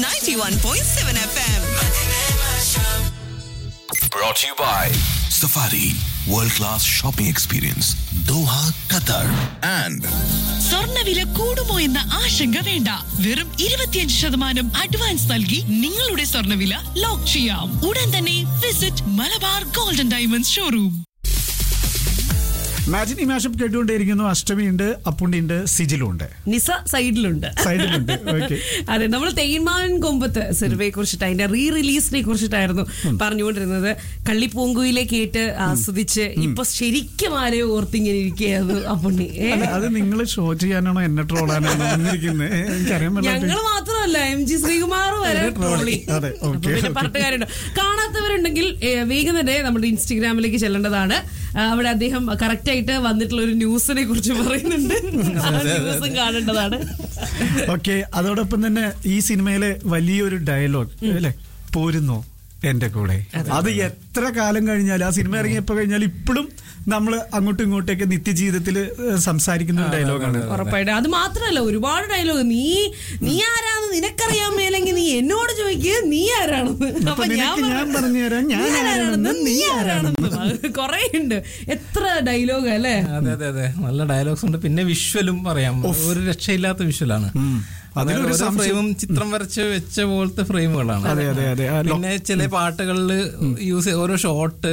91.7 FM. Brought to you by Safari World Class Shopping Experience Doha, Qatar and സ്വർണ്ണവില കൂടുമോ എന്ന ആശങ്ക വേണ്ട വെറും ഇരുപത്തിയഞ്ച് ശതമാനം അഡ്വാൻസ് നൽകി നിങ്ങളുടെ സ്വർണ്ണവില ലോക്ക് ചെയ്യാം ഉടൻ തന്നെ visit Malabar golden diamonds showroom മാജിനി മാഷപ്പ് കേട്ടുകൊണ്ടേയിരിക്കുന്നു അഷ്ടമിയുണ്ട് അപ്പുണ്ടിയുണ്ട് സിജിലുണ്ട് നിസ സൈഡിലുണ്ട് സൈഡിലുണ്ട് ഓക്കെ അതെ നമ്മൾ തേന്മാവൻ കൊമ്പത്ത് സിനിമയെ കുറിച്ചിട്ട് അതിന്റെ റീ റിലീസിനെ കുറിച്ചിട്ടായിരുന്നു പറഞ്ഞുകൊണ്ടിരുന്നത് കള്ളിപ്പൂങ്കുയിലെ കേട്ട് ആസ്വദിച്ച് ഇപ്പൊ ശരിക്കും ആരെയോ ഓർത്തിങ്ങനെ ഇരിക്കുകയായിരുന്നു അപ്പുണ്ണി ഏ? അല്ല അത് നിങ്ങൾ ഷോ ചെയ്യാനാണോ എന്നെ ട്രോളാനാണോ വന്നിരിക്കുന്നത് എനിക്കറിയാൻ ഞങ്ങള് പറ്റില്ല മാത്രമല്ല എം ജി ശ്രീകുമാർ വരെ ട്രോളി അതെ, അപ്പൊ ഓക്കേ, പിന്നെ ഓക്കേ. പറഞ്ഞിട്ട് കാര്യമുണ്ട് കാണാത്തവരുണ്ടെങ്കിൽ ഏ, വേഗം തന്നെ നമ്മുടെ ഇൻസ്റ്റഗ്രാമിലേക്ക് ചെല്ലേണ്ടതാണ് ആ, അവിടെ അദ്ദേഹം കറക്റ്റ് ആയിട്ട് വന്നിട്ടുള്ള ഒരു ന്യൂസിനെ കുറിച്ച് പറയുന്നുണ്ട് ആ ന്യൂസും കാണേണ്ടതാണ് ഓക്കെ അതോടൊപ്പം തന്നെ ഈ സിനിമയിലെ വലിയൊരു ഡയലോഗ് അല്ലെ പോരുന്നോ എന്റെ കൂടെ അത് എത്ര കാലം കഴിഞ്ഞാലും ആ സിനിമ ഇറങ്ങിയപ്പോ കഴിഞ്ഞാൽ ഇപ്പോഴും നമ്മൾ അങ്ങോട്ടും ഇങ്ങോട്ടൊക്കെ നിത്യജീവിതത്തിൽ സംസാരിക്കുന്ന ഒരു ഡയലോഗാണ് ഉറപ്പായിട്ട് അത് മാത്രമല്ല ഒരുപാട് ഡയലോഗ് നീ നീ ആരാന്ന് നിനക്കറിയാൻ മേലെങ്കിൽ നീ എന്നോട് ചോദിക്കുക നീ ആരാണെന്ന് അപ്പൊ ഞാൻ നിനക്ക് ഞാൻ പറഞ്ഞു, പറഞ്ഞുതരാം, ഞാൻ "നീ ആരാണെന്ന്, നീ ആരാണെന്ന് കൊറേ ഉണ്ട് എത്ര ഡയലോഗ് അല്ലേ അതെ അതെ അതെ നല്ല ഡയലോഗ്സ് ഉണ്ട് പിന്നെ വിഷ്വലും പറയാം ഒരു രക്ഷയില്ലാത്ത വിഷ്വലാണ് അതിലൊരു ഓരോ സംശയം- ഫ്രെയിമും ചിത്രം വരച്ച് വെച്ച പോലത്തെ ഫ്രെയിമുകളാണ് അതെ, അതെ, അതെ. ആ ലോ- പിന്നെ ചില പാട്ടുകളിൽ യൂസ് ഓരോ ഷോട്ട്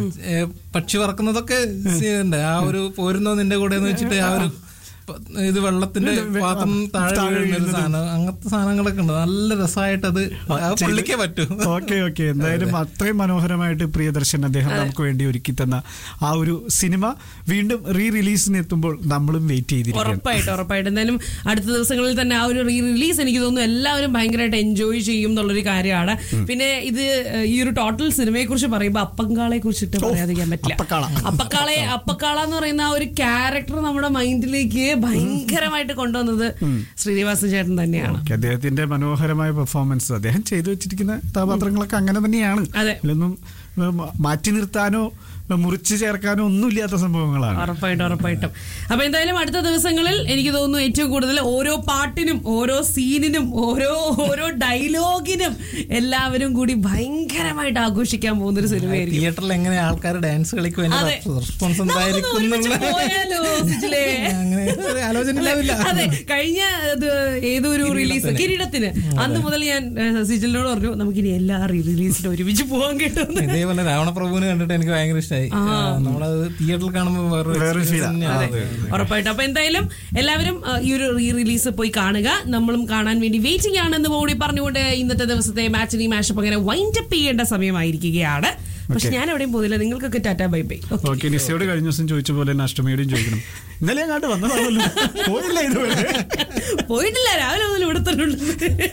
പക്ഷി പറക്കുന്നതൊക്കെ ഉണ്ട് ആ ഒരു പോരുന്നോ നിന്റെ കൂടെ എന്ന് വെച്ചിട്ട് ആ ഒരു പ- ഇത് വെള്ളത്തിന്റെ പാത്രം താഴെ താഴെ വീഴുന്ന ഒരു വീഴുന്നത്. സാധനം അങ്ങനത്തെ സാധനങ്ങളൊക്കെ ഉണ്ട് നല്ല രസമായിട്ട് അത് ആ പുള്ളിക്കേ പറ്റൂ ഓക്കെ ഓക്കെ എന്തായാലും അത്രയും മനോഹരമായിട്ട് പ്രിയദർശൻ അദ്ദേഹം നമുക്ക് വേണ്ടി ഒരുക്കി തന്ന ആ ഒരു സിനിമ വീണ്ടും റീ റിലീസിന് എത്തുമ്പോൾ നമ്മളും വെയിറ്റ് ചെയ്തിരിക്കുകയാണ് ഉറപ്പായിട്ട് ഉറപ്പായിട്ട് എന്തായാലും അടുത്ത ദിവസങ്ങളിൽ തന്നെ ആ ഒരു റീ റിലീസ് എനിക്ക് തോന്നുന്നു എല്ലാവരും ഭയങ്കരമായിട്ട് എൻജോയ് ചെയ്യും എന്നുള്ളൊരു കാര്യമാണ് പിന്നെ ഇത് ഏഹ്, ഈ ഒരു ടോട്ടൽ സിനിമയെ കുറിച്ച് പറയുമ്പോൾ അപ്പങ്കാളെ കുറിച്ചിട്ട് പറയാതിരിക്കാൻ പറ്റില്ല അപ്പക്കാള. അപ്പക്കാളെ അപ്പക്കാള എന്ന് പറയുന്ന ആ ഒരു ക്യാരക്ടർ നമ്മുടെ മൈൻഡിലേക്ക് ഭയങ്കരമായിട്ട് കൊണ്ടുവന്നത് ശ്രീനിവാസൻ ചേട്ടൻ തന്നെയാണ് ഓക്കെ അദ്ദേഹത്തിന്റെ മനോഹരമായ പെർഫോമൻസ് അദ്ദേഹം ചെയ്തു വെച്ചിരിക്കുന്ന കഥാപാത്രങ്ങളൊക്കെ അങ്ങനെ തന്നെയാണ് അതെ. ഇതിലൊന്നും ഉം, മാറ്റി നിർത്താനോ മുറിച്ച് ചേർക്കാനോ ഒന്നുമില്ലാത്ത സംഭവങ്ങളാണ് ഉറപ്പായിട്ടും ഉറപ്പായിട്ടും അപ്പൊ എന്തായാലും അടുത്ത ദിവസങ്ങളിൽ എനിക്ക് തോന്നുന്നു ഏറ്റവും കൂടുതൽ ഓരോ പാട്ടിനും ഓരോ സീനിനും ഓരോ ഓരോ ഡയലോഗിനും എല്ലാവരും കൂടി ഭയങ്കരമായിട്ട് ആഘോഷിക്കാൻ പോകുന്ന ഒരു സിനിമയായിരിക്കും തിയേറ്ററിൽ എങ്ങനെ ആൾക്കാർ ഡാൻസ് കളിക്കും അതെ. അതിന്റെ റെസ്പോൺസ് നമുക്കൊന്ന് എന്തായിരിക്കും ഒരുമിച്ച് എന്നുള്ള പോയാലോ, സിജിലേ? അങ്ങനെ ഒരു ആലോചന ഉണ്ടാവില്ല അതെ കഴിഞ്ഞ ഇത് ഏതൊരു റിലീസ് കിരീടത്തിന് അന്ന് മുതൽ ഞാൻ ഏഹ്, സിജിലിനോട് പറഞ്ഞു നമുക്കിനി എല്ലാ റിലീസിനും ഒരുമിച്ച് പോകാൻ കിട്ടും ഇതേപോലെ രാവണപ്രഭുവിനെ കണ്ടിട്ട് എനിക്ക് ഭയങ്കര ഇഷ്ടമായി നമ്മളത് തിയേറ്ററിൽ കാണുമ്പോൾ വേറൊരു വേറൊരു experience feel ആ. തന്നെയാണ്. അതെ. ഉറപ്പായിട്ടും അപ്പൊ എന്തായാലും എല്ലാവരും ആ, ഈ ഒരു റീ റിലീസ് പോയി കാണുക നമ്മളും കാണാൻ വേണ്ടി വെയിറ്റിംഗ് ആണെന്ന് കൂടി പറഞ്ഞുകൊണ്ട് ഇന്നത്തെ ദിവസത്തെ മാച്ചിനി മാഷപ്പ് അങ്ങനെ വൈൻഡ് അപ്പ് ചെയ്യേണ്ട സമയമായിരിക്കുകയാണ് പക്ഷെ ഞാൻ എവിടെയും പോകുന്നില്ല നിങ്ങൾക്കൊക്കെ ടാറ്റാ ബൈ ബൈ ഓക്കെ നിസയോട് കഴിഞ്ഞ ദിവസം ചോദിച്ച പോലെ തന്നെ അഷ്ടമിയോടും ചോദിക്കണം ഇന്നലെ അങ്ങാണ്ട് വന്നതാണല്ലോ പോയില്ല ഇതുവരെ പോയിട്ടില്ല രാവിലെ മുതൽ ഇവിടെ തന്നെ ഉണ്ട്